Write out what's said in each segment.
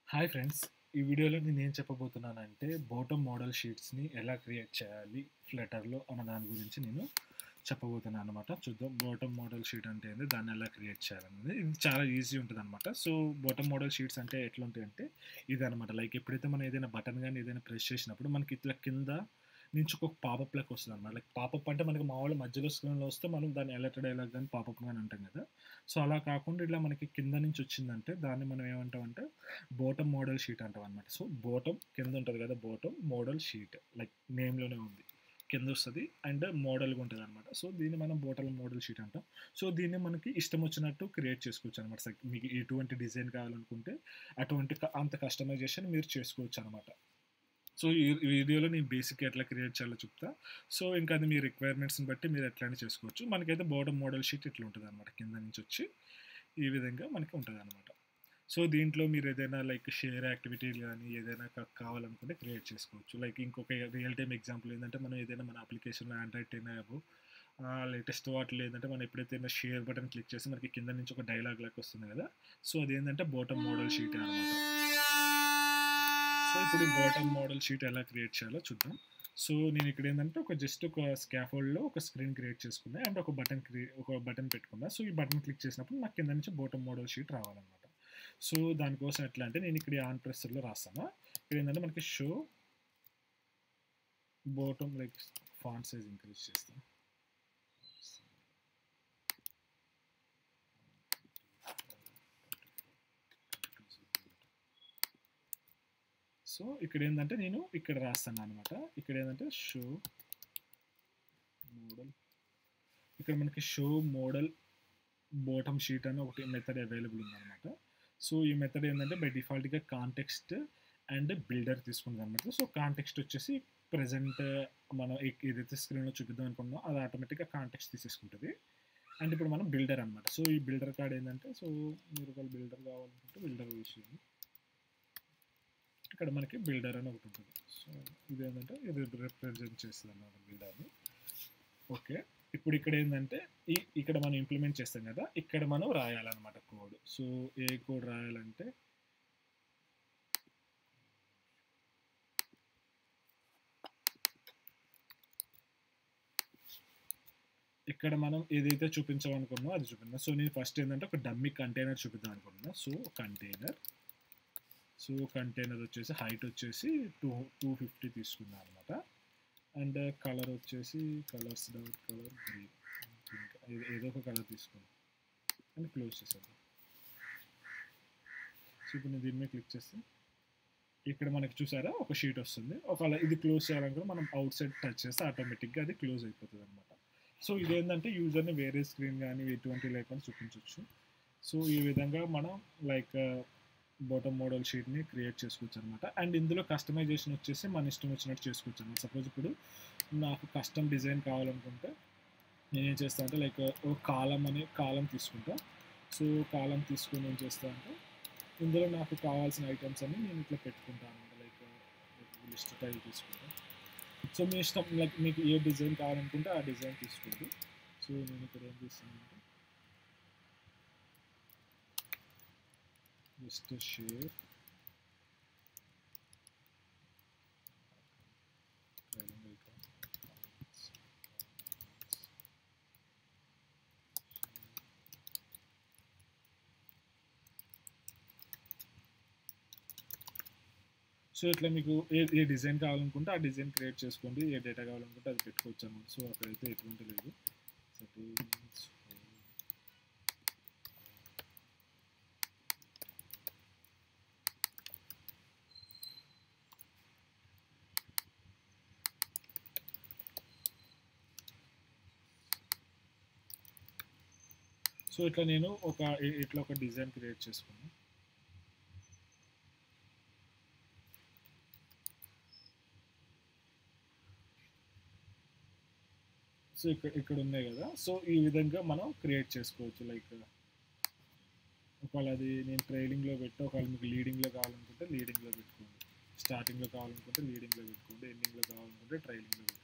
hi friends ఈ వీడియోలో నేను ఏం చెప్పబోతున్నానంటే బోటమ్ మోడల్ షీట్స్ని ఎలా క్రియేట్ చేయాలి ఫ్లటర్లో అన్న దాని గురించి నేను చెప్పబోతున్నాను అనమాట చూద్దాం బోటమ్ మోడల్ షీట్ అంటే ఏంది దాన్ని ఎలా క్రియేట్ చేయాలనేది ఇది చాలా ఈజీ ఉంటుంది అనమాట సో బోటమ్ మోడల్ షీట్స్ అంటే ఎట్లా ఉంటాయి అంటే ఇది అనమాట లైక్ ఎప్పుడైతే మనం ఏదైనా బటన్ కానీ ఏదైనా ప్రెస్ చేసినప్పుడు మనకి ఇట్లా కింద నుంచి ఒక పాపప్ లెక్క వస్తుంది అనమాట లైక్ పాపప్ అంటే మనకి మామూలు మధ్యలో స్క్రీన్లో వస్తే మనం దాన్ని ఎలర్ట్ డైలాగ్ కానీ పాపప్ కానీ అంటాం కదా సో అలా కాకుండా ఇట్లా మనకి కింద నుంచి వచ్చిందంటే దాన్ని మనం ఏమంటామంటే బోటమ్ మోడల్ షీట్ అంటాం అనమాట సో బోటమ్ కింద ఉంటుంది కదా బోటమ్ మోడల్ షీట్ లైక్ నేమ్లోనే ఉంది కింద వస్తుంది అండ్ మోడల్గా ఉంటుంది అనమాట సో దీన్ని మనం బోటల్ మోడల్ షీట్ అంటాం సో దీన్ని మనకి ఇష్టం వచ్చినట్టు క్రియేట్ చేసుకోవచ్చు అనమాట మీకు ఎటువంటి డిజైన్ కావాలనుకుంటే అటువంటి క- అంత కస్టమైజేషన్ మీరు చేసుకోవచ్చు అనమాట సో ఈ ఈ వీడియోలో నేను బేసిక్ ఎట్లా క్రియేట్ చేయాలో చెప్తా సో ఇంకా అది మీ రిక్వైర్మెంట్స్ని బట్టి మీరు ఎట్లయినా చేసుకోవచ్చు మనకైతే బాటమ్ మోడల్ షీట్ ఇట్లా ఉంటుంది అనమాట కింద నుంచి వచ్చి ఈ విధంగా మనకి ఉంటుంది అనమాట సో దీంట్లో మీరు ఏదైనా లైక్ షేర్ యాక్టివిటీలు కానీ ఏదైనా కా- కావాలనుకుంటే క్రియేట్ చేసుకోవచ్చు లైక్ ఇంకొక రియల్ టైమ్ ఎగ్జాంపుల్ ఏంటంటే మనం ఏదైనా మన అప్లికేషన్లో ఆండ్రాయిడ్ టెన్ యాప్ లేటెస్ట్ వాటిలో ఏంటంటే మనం ఎప్పుడైతే షేర్ బటన్ క్లిక్ చేసి మనకి కింద నుంచి ఒక డైలాగ్ లాగా వస్తుంది కదా సో అది ఏంటంటే బాటమ్ మోడల్ షీట్ అనమాట సో ఇప్పుడు ఈ బాటమ్ మోడల్ షీట్ ఎలా క్రియేట్ చేయాలో చూద్దాం సో నేను ఇక్కడ ఏంటంటే ఒక జస్ట్ ఒక స్కాఫోల్డ్లో ఒక స్క్రీన్ క్రియేట్ చేసుకున్నా అండ్ ఒక బటన్ క్రియే ఒక బటన్ పెట్టుకున్నా సో ఈ బటన్ క్లిక్ చేసినప్పుడు నాకు కింద నుంచి బాటమ్ మోడల్ షీట్ రావాలన్నమాట సో దానికోసం ఎట్లా అంటే నేను ఇక్కడ ఆన్ ప్రెస్లో రాస్తాను ఇక్కడ ఏంటంటే మనకి show bottom like font size increase చేస్తాను సో ఇక్కడ ఏంటంటే నేను ఇక్కడ రాస్తాను అనమాట ఇక్కడ ఏంటంటే షో మోడల్ ఇక్కడ మనకి షో మోడల్ బోటమ్ షీట్ అని ఒకటి మెథడ్ అవైలబుల్ ఉందన్నమాట సో ఈ మెథడ్ ఏంటంటే బై డిఫాల్ట్గా కాంటెక్స్ట్ అండ్ బిల్డర్ తీసుకుంది అనమాట సో కాంటెక్స్ట్ వచ్చేసి ప్రజెంట్ మనం ఏ- ఏదైతే స్క్రీన్లో చూపిద్దాం అనుకున్నామో అది ఆటోమేటిక్గా కాంటెక్స్ట్ తీసేసుకుంటుంది అండ్ ఇప్పుడు మనం బిల్డర్ అనమాట సో ఈ బిల్డర్ కార్డ్ ఏంటంటే సో మీరు ఒకవేళ బిల్డర్ కావాలనుకుంటే బిల్డర్ విషయం ఇక్కడ మనకి బిల్డర్ అని ఒకటి ఉంటుంది సో ఇది ఏంటంటే ఇది రిప్రజెంట్ చేస్తుంది అన్నమాట బిల్డర్ని ఓకే ఇప్పుడు ఇక్కడ ఏంటంటే ఈ ఇక్కడ మనం ఇంప్లిమెంట్ చేస్తాం కదా ఇక్కడ మనం రాయాలన్నమాట కోడ్ సో ఏ కోడ్ రాయాలంటే ఇక్కడ మనం ఏదైతే చూపించాలనుకున్నామో అది చూపిద్దాం సో నేను ఫస్ట్ ఏంటంటే ఒక డమ్మీ కంటైనర్ చూపిద్దాం అనుకుంటున్నా సో కంటైనర్ సో కంటైనర్ వచ్చేసి హైట్ వచ్చేసి టూ టూ ఫిఫ్టీ తీసుకున్నాను అనమాట అండ్ కలర్ వచ్చేసి కలర్స్ డాట్ కలర్ గ్రీన్ ఏదో ఒక కలర్ తీసుకున్నాను అండ్ క్లోజ్ చేసేద్దాం సో ఇప్పుడు నేను దీని మీద క్లిక్ చేస్తే ఇక్కడ మనకి చూసారా ఒక షీట్ వస్తుంది ఒకవేళ ఇది క్లోజ్ చేయాలనుకుంటే మనం అవుట్ సైడ్ టచ్ చేస్తే ఆటోమేటిక్గా అది క్లోజ్ అయిపోతుంది అనమాట సో ఇదేంటంటే యూజర్ని వేరే స్క్రీన్ కానీ ఎటువంటి లేకుండా చూపించవచ్చు సో ఈ విధంగా మనం లైక్ బాటమ్ మోడల్ షీట్ని క్రియేట్ చేసుకోవచ్చు అనమాట అండ్ ఇందులో కస్టమైజేషన్ వచ్చేసి మన ఇష్టం వచ్చినట్టు చేసుకోవచ్చు అనమాట సపోజ్ ఇప్పుడు నాకు కస్టమ్ డిజైన్ కావాలనుకుంటే నేను ఏం చేస్తాను అంటే లైక్ ఒక కాలం అనే కాలం తీసుకుంటా సో కాలం తీసుకొని ఏం చేస్తా అంటే ఇందులో నాకు కావాల్సిన ఐటమ్స్ అన్ని నేను ఇట్లా పెట్టుకుంటాను అనమాట లైక్ లిస్ట్ టైప్ తీసుకుంటా సో మీ ఇష్టం లైక్ మీకు ఏ డిజైన్ కావాలనుకుంటే ఆ డిజైన్ తీసుకోండి సో నేను ఇక్కడ ఏం చేస్తానంటే జస్ట్ షేర్ సో ఇట్లా మీకు ఏ ఏ డిజైన్ కావాలనుకుంటే ఆ డిజైన్ క్రియేట్ చేసుకోండి ఏ డేటా కావాలనుకుంటే అది పెట్టుకోవచ్చు అనమాట సో అక్కడైతే ఎటువంటి లేదు సెట్టింగ్స్ సో ఇట్లా నేను ఒక ఇ- ఇట్లా ఒక డిజైన్ క్రియేట్ చేసుకున్నాను సో ఇక్కడ ఇక్కడ ఉన్నాయి కదా సో ఈ విధంగా మనం క్రియేట్ చేసుకోవచ్చు లైక్ ఒకవేళ అది నేను ట్రైలింగ్లో పెట్టి ఒకవేళ మీకు లీడింగ్లో కావాలనుకుంటే లీడింగ్లో పెట్టుకోండి స్టార్టింగ్లో కావాలనుకుంటే లీడింగ్లో పెట్టుకోండి ఎండింగ్లో కావాలనుకుంటే ట్రైలింగ్లో పెట్టుకోండి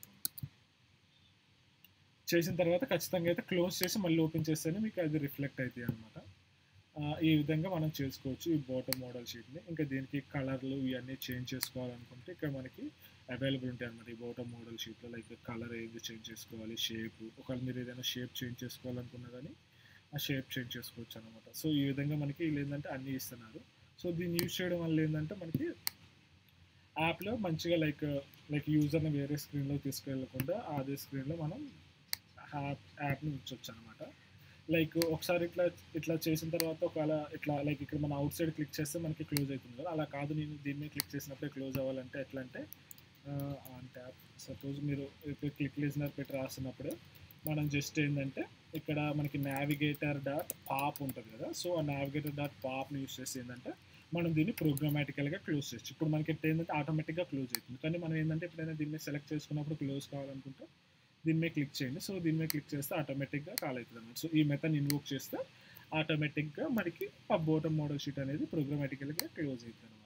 చేసిన తర్వాత ఖచ్చితంగా అయితే క్లోజ్ చేసి మళ్ళీ ఓపెన్ చేస్తేనే మీకు అది రిఫ్లెక్ట్ అవుతాయి అనమాట ఆ, ఈ విధంగా మనం చేసుకోవచ్చు ఈ బాటమ్ మోడల్ షీట్ని ఇంకా దీనికి కలర్లు ఇవన్నీ చేంజ్ చేసుకోవాలనుకుంటే ఇక్కడ మనకి అవైలబుల్ ఉంటాయి అనమాట ఈ బాటమ్ మోడల్ షీట్లో లైక్ కలర్ ఏది చేంజ్ చేసుకోవాలి షేప్ ఒకవేళ మీరు ఏదైనా షేప్ చేంజ్ చేసుకోవాలనుకున్నా కానీ ఆ షేప్ చేంజ్ చేసుకోవచ్చు అనమాట సో ఈ విధంగా మనకి వీళ్ళు ఏంటంటే అన్నీ ఇస్తున్నారు సో దీన్ని యూజ్ చేయడం వల్ల ఏంటంటే మనకి యాప్లో మంచిగా లైక్ లైక్ యూజర్ని వేరే స్క్రీన్లో తీసుకెళ్ళకుండా అదే స్క్రీన్లో మనం యాప్ యాప్ని ఉంచవచ్చు అనమాట లైక్ ఒకసారి ఇట్లా ఇట్లా చేసిన తర్వాత ఒకవేళ ఇట్లా లైక్ ఇక్కడ మన అవుట్ సైడ్ క్లిక్ చేస్తే మనకి క్లోజ్ అవుతుంది కదా అలా కాదు నేను దీని మీద క్లిక్ చేసినప్పుడే క్లోజ్ అవ్వాలంటే ఎట్లా అంటే ఆన్ ట్యాప్ సపోజ్ మీరు ఇప్పుడు క్లిక్ లిజనర్ పెట్టి రాస్తున్నప్పుడు మనం జస్ట్ ఏంటంటే ఇక్కడ మనకి నావిగేటర్ డాట్ పాప్ ఉంటుంది కదా సో ఆ నావిగేటర్ డాట్ పాప్ని యూస్ చేసి ఏంటంటే మనం దీన్ని ప్రోగ్రామాటికల్గా క్లోజ్ చేయొచ్చు ఇప్పుడు మనకి ఎట్లా ఏంటంటే ఆటోమేటిక్గా క్లోజ్ అవుతుంది కానీ మనం ఏంటంటే ఎప్పుడైనా దీన్ని సెలెక్ట్ చేసుకున్నప్పుడు క్లోజ్ కావాలనుకుంటే దీని మీద క్లిక్ చేయండి సో దీని మీద క్లిక్ చేస్తే ఆటోమేటిక్గా కాల్ అవుతుంది అనమాట సో ఈ మెథడ్ ఇన్వోక్ చేస్తే ఆటోమేటిక్గా మనకి ఆ బోటమ్ మోడల్ షీట్ అనేది ప్రోగ్రామాటికల్గా క్లోజ్ అవుతుంది అనమాట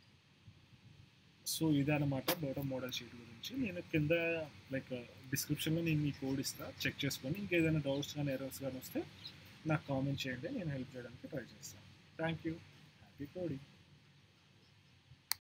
సో ఇదనమాట బోటమ్ మోడల్ షీట్ గురించి నేను కింద లైక్ డిస్క్రిప్షన్లో నేను మీ కోడ్ ఇస్తా చెక్ చేసుకొని ఇంకేదైనా డౌట్స్ కానీ ఎర్రర్స్ కానీ వస్తే నాకు కామెంట్ చేయండి నేను హెల్ప్ చేయడానికి ట్రై చేస్తాను థ్యాంక్ యూ హ్యాపీ కోడింగ్